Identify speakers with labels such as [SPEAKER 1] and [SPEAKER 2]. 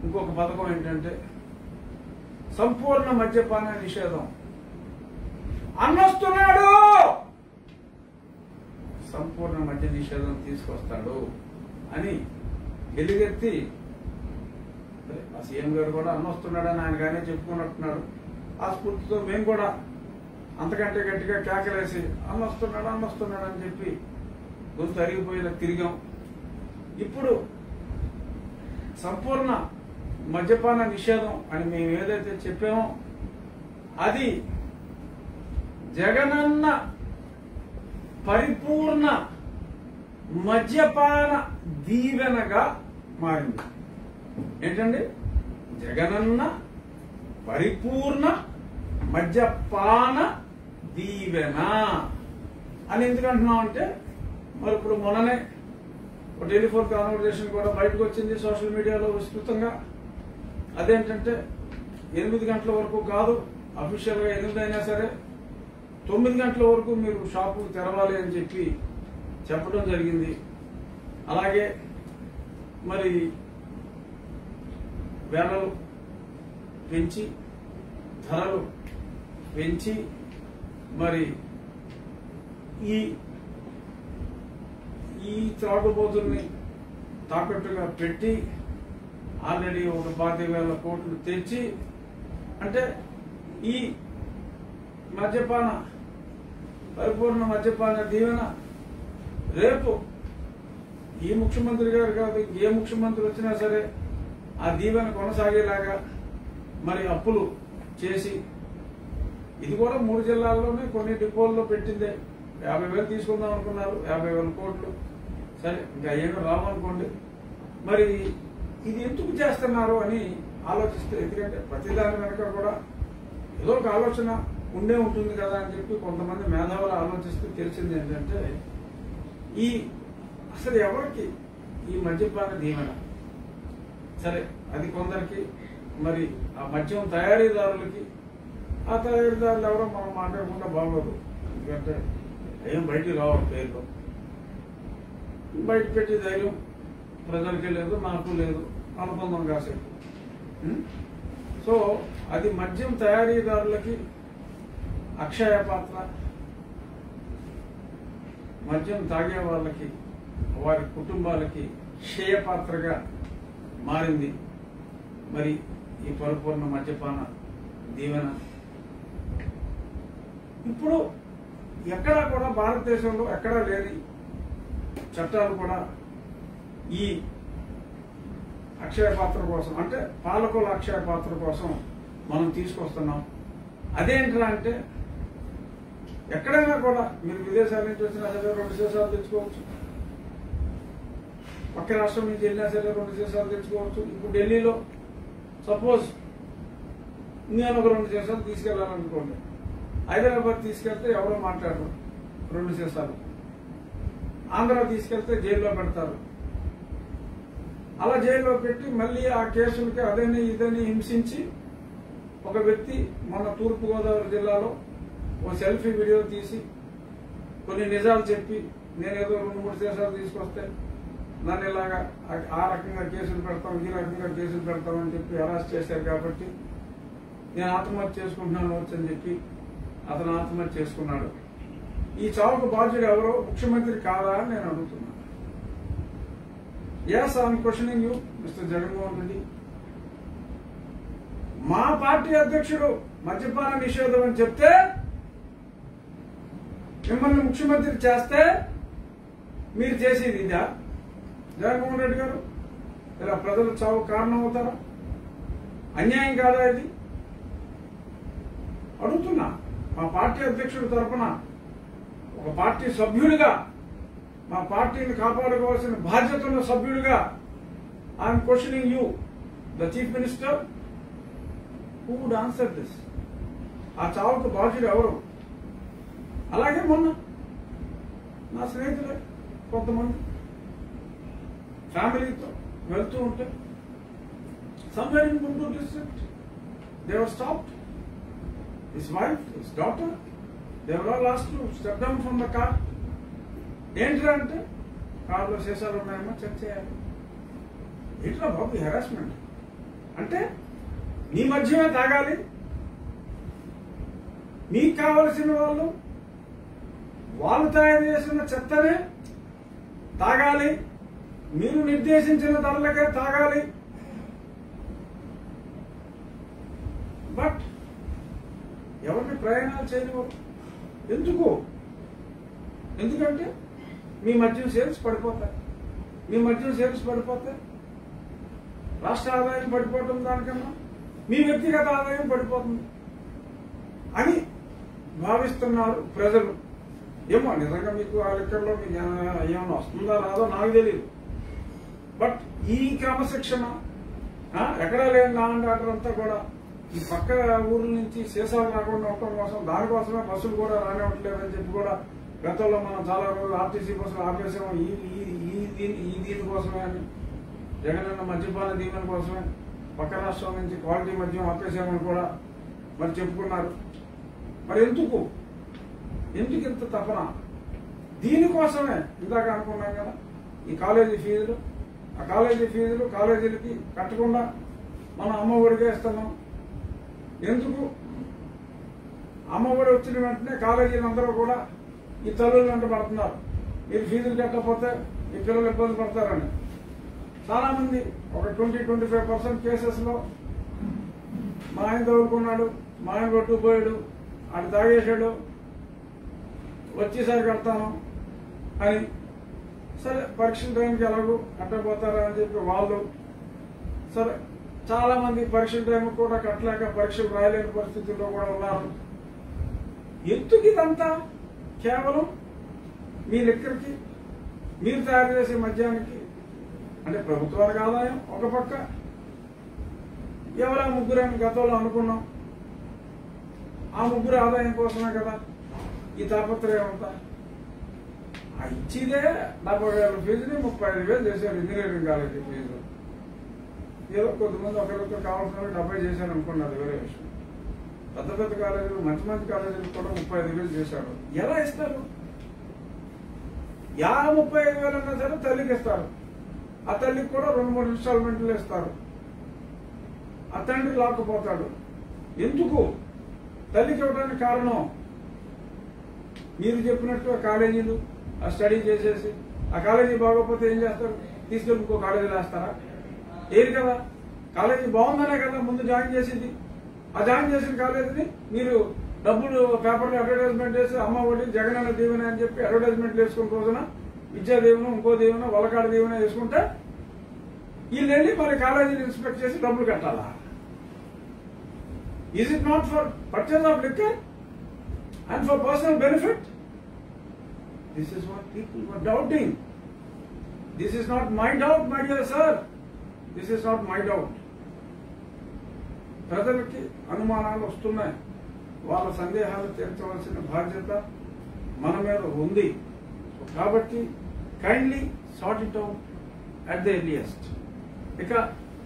[SPEAKER 1] ఇంకొక పథకం ఏంటంటే సంపూర్ణ మద్యపాన నిషేధం అన్నొస్తున్నాడు సంపూర్ణ మద్య నిషేధం తీసుకొస్తాడు అని ఎలుగెత్తి సరే, ఆ సీఎం గారు కూడా అన్నొస్తున్నాడని ఆయన గానే చెప్పుకున్నట్టున్నాడు ఆ స్ఫూర్తితో మేము కూడా అంతకంటే గట్టిగా కేకలేసి అన్నొస్తున్నాడు అన్నొస్తున్నాడు అని చెప్పి గొంతు అరిగిపోయేలా తిరిగాం ఇప్పుడు సంపూర్ణ మద్యపాన నిషేధం అని మేము ఏదైతే చెప్పామో అది జగనన్న పరిపూర్ణ మద్యపాన దీవెనగా మారింది ఏంటండి జగనన్న పరిపూర్ణ మద్యపాన దీవెన అని ఎందుకు అంటున్నాం అంటే మరి ఇప్పుడు మొన్ననే ఒక టెలిఫోన్ కాన్వర్జేషన్ కూడా బయటకు వచ్చింది సోషల్ మీడియాలో విస్తృతంగా అదేంటంటే ఎనిమిది గంటల వరకు కాదు అఫీషియల్ గా ఎనిమిది అయినా సరే తొమ్మిది గంటల వరకు మీరు షాపు తెరవాలి అని చెప్పి చెప్పడం జరిగింది అలాగే మరి వేలలు పెంచి ధరలు పెంచి మరి ఈ ఈ త్రాగుబోతుల్ని తాకట్టుగా పెట్టి ఆల్రెడీ ఒక పాతి వేల కోట్లు తెచ్చి అంటే ఈ మద్యపాన పరిపూర్ణ మద్యపాన దీవెన రేపు ఈ ముఖ్యమంత్రి గారు కాదు ఏ ముఖ్యమంత్రి వచ్చినా సరే ఆ దీవెన కొనసాగేలాగా మరి అప్పులు చేసి ఇది కూడా మూడు జిల్లాల్లోనే కొన్ని డిపోల్లో పెట్టిందే యాభై వేలు తీసుకుందాం అనుకున్నారు యాభై వేల కోట్లు సరే ఇంకా ఏమో రావనుకోండి మరి ఇది ఎందుకు చేస్తున్నారు అని ఆలోచిస్తే ఎందుకంటే ప్రతిదాని వెనక కూడా ఏదో ఒక ఆలోచన ఉండే ఉంటుంది కదా అని చెప్పి కొంతమంది మేధావులు ఆలోచిస్తూ తెలిసింది ఏంటంటే ఈ అసలు ఎవరికి ఈ మద్యపాన దీవెన సరే అది కొందరికి మరి ఆ మద్యం తయారీదారులకి ఆ తయారీదారులు ఎవరో మనం మాట్లాడకుండా బాగోదు ఎందుకంటే ఏం బయటికి రావాలి పేర్లు బయట పెట్టి ధైర్యం ప్రజలకి లేదు నాకు లేదు అనుబంధం కాసేపు ఉం? సో అది మద్యం తయారీదారులకి అక్షయ పాత్ర మద్యం తాగే వాళ్ళకి వారి కుటుంబాలకి క్షయ పాత్రగా మారింది మరి ఈ పరిపూర్ణ మద్యపాన దీవెన ఇప్పుడు ఎక్కడా కూడా భారతదేశంలో ఎక్కడా లేని చట్టాలు కూడా ఈ అక్షయ పాత్ర కోసం అంటే పాలకుల అక్షయ పాత్ర కోసం మనం తీసుకొస్తున్నాం అదేంట్రా అంటే ఎక్కడైనా కూడా మీరు విదేశాల నుంచి వచ్చినా సరే రెండు దేశాలు తెచ్చుకోవచ్చు పక్క రాష్ట్రం నుంచి వెళ్ళినా సరే రెండు దేశాలు తెచ్చుకోవచ్చు ఇప్పుడు ఢిల్లీలో సపోజ్ నేను ఒక రెండు దేశాలు తీసుకెళ్ళాలనుకోండి హైదరాబాద్ తీసుకెళ్తే ఎవరో మాట్లాడరు రెండు దేశాలు ఆంధ్ర తీసుకెళ్తే జైల్లో పెడతారు అలా జైల్లో పెట్టి మళ్ళీ ఆ కేసులకి అదని ఇదని హింసించి ఒక వ్యక్తి మన తూర్పుగోదావరి జిల్లాలో ఓ సెల్ఫీ వీడియో తీసి కొన్ని నిజాలు చెప్పి నేనేదో రెండు మూడు దేశాలు తీసుకొస్తే నన్ను ఇలాగా ఆ- ఆ రకంగా కేసులు పెడతాం ఈ రకంగా కేసులు పెడతాం అని చెప్పి అరెస్ట్ చేశారు కాబట్టి నేను ఆత్మహత్య చేసుకుంటున్నాను వచ్చని చెప్పి అతను ఆత్మహత్య చేసుకున్నాడు ఈ చావుకు బాధ్యుడు ఎవరో ముఖ్యమంత్రి కాదా అని నేను అడుగుతున్నాను yes I'm questioning you mister Jaganmohan Reddy మా పార్టీ అధ్యక్షుడు మద్యపాన నిషేధం అని చెప్తే మిమ్మల్ని ముఖ్యమంత్రి చేస్తే మీరు చేసేది ఇదా జగన్మోహన్ రెడ్డి గారు ఇలా ప్రజలు చావు కారణం అవుతారా అన్యాయం కాదా ఇది అడుగుతున్నా మా పార్టీ అధ్యక్షుడి తరపున ఒక పార్టీ సభ్యుడిగా మా పార్టీని కాపాడుకోవాల్సిన బాధ్యత ఉన్న సభ్యుడిగా I'm questioning you the chief minister who would answer this ఆ చావుకు బాధ్యుడు ఎవరు అలాగే మొన్న నా స్నేహితులే కొంతమంది ఫ్యామిలీతో వెళ్తూ ఉంటే somewhere in Guntur district they were stopped his wife, his daughter, they were all asked to step down from the car. ఏంట్రా అంటే కార్లో సీసాలు ఉన్నాయమ్మా చెక్ చేయాలి ఏంట్రా బాబు హెరాస్మెంట్ అంటే మీ మధ్యమే తాగాలి మీకు కావలసిన వాళ్ళు వాళ్ళు తయారు చేసిన చెత్తనే తాగాలి మీరు నిర్దేశించిన ధరలకే తాగాలి బట్ ఎవరిని ప్రయాణాలు చేయనివ్వరు ఎందుకు ఎందుకంటే మీ మద్యం సేల్స్ పడిపోతాయి మీ మద్యం సేల్స్ పడిపోతాయి రాష్ట్ర ఆదాయం పడిపోవటం దానికన్నా మీ వ్యక్తిగత ఆదాయం పడిపోతుంది అని భావిస్తున్నారు ప్రజలు ఏమో నిజంగా మీకు ఆ లెక్కల్లో మీకు ఏమైనా ఏమైనా వస్తుందా రాదో నాకు తెలియదు బట్ ఈ క్రమశిక్షణ ఆ, ఎక్కడా లేని లా అండ్ ఆర్డర్ అంతా కూడా ఈ పక్క ఊర్ల నుంచి సీసాలు రాకుండా ఉండటం కోసం దానికోసమే బస్సులు కూడా రానివ్వట్లేదని చెప్పి కూడా గతంలో మనం చాలా రోజులు ఆర్టీసీ బస్సులు ఆపేసాము ఈ ఈ ఈ దీని ఈ దీని కోసమే అని జగనన్న మద్యపాన దీవెన కోసమే పక్క రాష్ట్రం నుంచి క్వాలిటీ మద్యం ఆపేసామని కూడా మరి చెప్పుకున్నారు మరి ఎందుకు ఎందుకు ఇంత తపన దీనికోసమే ఇందాక అనుకున్నాం కదా ఈ కాలేజీ ఫీజులు ఆ కాలేజీ ఫీజులు కాలేజీలకి కట్టకుండా మనం అమ్మ ఒడిగా ఇస్తున్నాం ఎందుకు అమ్మ ఒడి వచ్చిన వెంటనే కాలేజీలు అందరూ కూడా ఈ తల్లులు వెంట పడుతున్నారు మీరు ఫీజులు కట్టకపోతే మీ పిల్లలు ఇబ్బంది పడతారని చాలా మంది ఒక twenty twenty five percent cases లో మా ఆయన తగులుకున్నాడు మా ఆయన కొట్టుకుపోయాడు ఆడు తాగేశాడు వచ్చేసరి కడతాను అని సరే పరీక్షల టైంకి ఎలాగో కట్టకపోతారా అని చెప్పి వాళ్ళు సరే చాలా మంది పరీక్షల టైం కూడా కట్టలేక పరీక్షలు రాయలేని పరిస్థితుల్లో కూడా ఉన్నారు ఎందుకు ఇదంతా కేవలం మీ లెక్కరికి మీరు తయారు చేసే మద్యానికి అంటే ప్రభుత్వానికి ఆదాయం ఒక పక్క ఎవరా ముగ్గురని గతంలో అనుకున్నాం ఆ ముగ్గురు ఆదాయం కోసమే కదా ఈ తాపత్రయం అంతా ఆ ఇచ్చిదే డెబ్బై వేల ఫీజుని ముప్పై ఐదు వేలు చేశారు ఇంజనీరింగ్ కాలేజీ ఫీజు ఏదో కొంతమంది ఒకరికొకరు కావాల్సిన వాళ్ళు డెబ్బై చేశారు అనుకున్నారు వేరే విషయం పెద్ద పెద్ద కాలేజీలు మంచి మంచి కాలేజీలు కూడా ముప్పై ఐదు వేలు చేశారు ఎలా ఇస్తారు యా ముప్పై ఐదు వేలు అన్నా సరే తల్లికి ఇస్తారు ఆ తల్లికి కూడా రెండు మూడు ఇన్స్టాల్మెంట్లు ఇస్తారు ఆ తండ్రి లాక్కుపోతాడు ఎందుకు తల్లికి ఇవ్వడానికి కారణం మీరు చెప్పినట్టు ఆ కాలేజీలు ఆ స్టడీ చేసేసి ఆ కాలేజీ బాగోకపోతే ఏం చేస్తారు తీసుకెళ్ళి ఇంకో కాలేజీలో వేస్తారా ఏది కదా కాలేజీ బాగుందనే కదా ముందు జాయిన్ చేసింది ఆ జాయిన్ చేసిన కాలేజీని మీరు డబ్బులు పేపర్లో అడ్వర్టైజ్మెంట్ వేసి అమ్మ ఒడి జగనన్న దీవెన అని చెప్పి అడ్వర్టైజ్మెంట్ వేసుకున్న రోజున విద్యా దీవెన ఇంకో దీవెన వలకాడ దీవెన వేసుకుంటే వీళ్ళు వెళ్ళి మరి కాలేజీని ఇన్స్పెక్ట్ చేసి డబ్బులు కట్టాలా is it not for purchase of liquor and for personal benefit this is what people were doubting this is not my doubt my dear sir this is not my doubt ప్రజలకి అనుమానాలు వస్తున్నాయి వాళ్ళ సందేహాలు తీర్చవలసిన బాధ్యత మన మీద ఉంది కాబట్టి kindly sort it out at the earliest ఇక